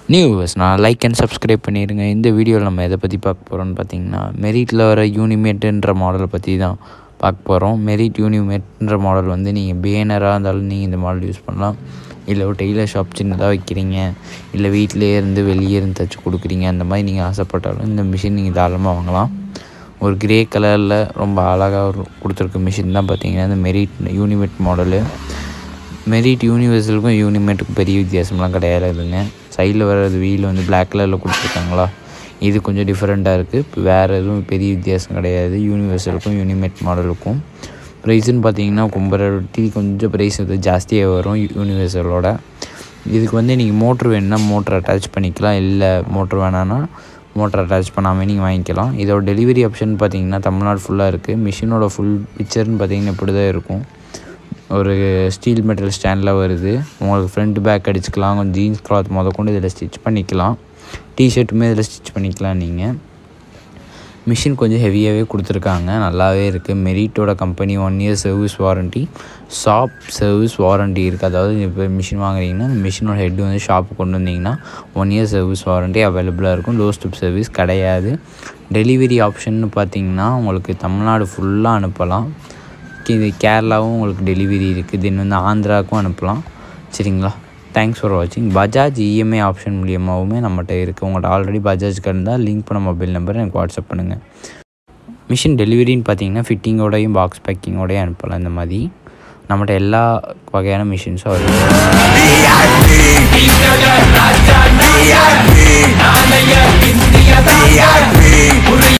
news நான் like and subscribe பண்ணிடுங்க இந்த வீடியோவில் நம்ம எதை பற்றி பார்க்க போகிறோம்னு பார்த்தீங்கன்னா மெரிட்டில் வர யூனிமேட்டுன்ற மாடலை பற்றி தான் பார்க்க போகிறோம் மெரிட் யூனிமேட்ன்ற மாடல் வந்து நீங்கள் பிஎனராக இருந்தாலும் நீங்கள் இந்த மாடல் யூஸ் பண்ணலாம் இல்லை ஒரு டெய்லர் ஷாப் சின்னதாக வைக்கிறீங்க இல்லை வீட்டிலே இருந்து வெளியே இருந்து தச்சு கொடுக்குறீங்க அந்த மாதிரி நீங்கள் ஆசைப்பட்டாலும் இந்த மிஷின் நீங்கள் தாராளமாக வாங்கலாம் ஒரு கிரே கலரில் ரொம்ப அழகாக ஒரு கொடுத்துருக்க மிஷின் தான் பார்த்தீங்கன்னா இந்த மெரிட் யூனிமேட் மாடலு மெரிட் யூனிவர்சலுக்கும் யூனிமேட்டுக்கும் பெரிய வித்தியாசம்லாம் கிடையாதுங்க சைடில் வர்றது வீல் வந்து பிளாக் கலரில் கொடுத்துருக்காங்களா இது கொஞ்சம் டிஃப்ரெண்ட்டாக இருக்குது இப்போ வேறு எதுவும் பெரிய வித்தியாசம் கிடையாது யூனிவர்சலுக்கும் யூனிமேட் மாடலுக்கும் ப்ரைஸுன்னு பார்த்தீங்கன்னா கும்பரட்டி கொஞ்சம் ப்ரைஸ் வந்து ஜாஸ்தியாக வரும் யூனிவர்சலோட இதுக்கு வந்து நீங்கள் மோட்ரு வேணுன்னா மோட்ரு அட்டாச் பண்ணிக்கலாம் இல்லை மோட்ரு வேணான்னா மோட்டர் அட்டாச் பண்ணாமல் நீங்கள் வாங்கிக்கலாம் இதோட டெலிவரி ஆப்ஷன் பார்த்தீங்கன்னா தமிழ்நாடு ஃபுல்லாக இருக்குது மிஷினோட ஃபுல் பிக்சர்னு பார்த்தீங்கன்னா இப்படி தான் இருக்கும் ஒரு ஸ்டீல் மெட்டல் ஸ்டாண்டில் வருது உங்களுக்கு ஃப்ரண்ட் பேக் அடிச்சுக்கலாம் கொஞ்சம் ஜீன்ஸ் கிளாத் முத கொண்டு இதில் ஸ்டிச் பண்ணிக்கலாம் டிஷர்ட்டுமே இதில் ஸ்டிச் பண்ணிக்கலாம் நீங்கள் மிஷின் கொஞ்சம் ஹெவியாகவே கொடுத்துருக்காங்க நல்லாவே இருக்குது மெரிட்டோட company one year service warranty shop service warranty இருக்குது அதாவது இப்போ மிஷின் வாங்குறீங்கன்னா அந்த மிஷினோட ஹெட் வந்து ஷாப்பு கொண்டு வந்தீங்கன்னா ஒன் இயர் சர்வீஸ் வாரண்ட்டி அவைலபிளாக இருக்கும் லோ ஸ்டெப் சர்வீஸ் கிடையாது டெலிவரி ஆப்ஷன்னு பார்த்தீங்கன்னா உங்களுக்கு தமிழ்நாடு ஃபுல்லாக அனுப்பலாம் இது கேரளாவும் உங்களுக்கு டெலிவரி இருக்குது தென் வந்து ஆந்திராவுக்கும் அனுப்பலாம் சரிங்களா தேங்க்ஸ் ஃபார் வாட்சிங் பஜாஜ் இஎம்ஐ ஆப்ஷன் மூலியமாகவுமே நம்மகிட்ட இருக்குது உங்கள்கிட்ட ஆல்ரெடி பஜாஜ் கார்டு இருந்தால் லிங்க் பண்ண மொபைல் நம்பர் எனக்கு வாட்ஸ்அப் பண்ணுங்கள் மிஷின் டெலிவரின்னு பார்த்தீங்கன்னா ஃபிட்டிங்கோடையும் பாக்ஸ் பேக்கிங்கோடையும் அனுப்பலாம் இந்த மாதிரி நம்மகிட்ட எல்லா வகையான மிஷின்ஸும் வருது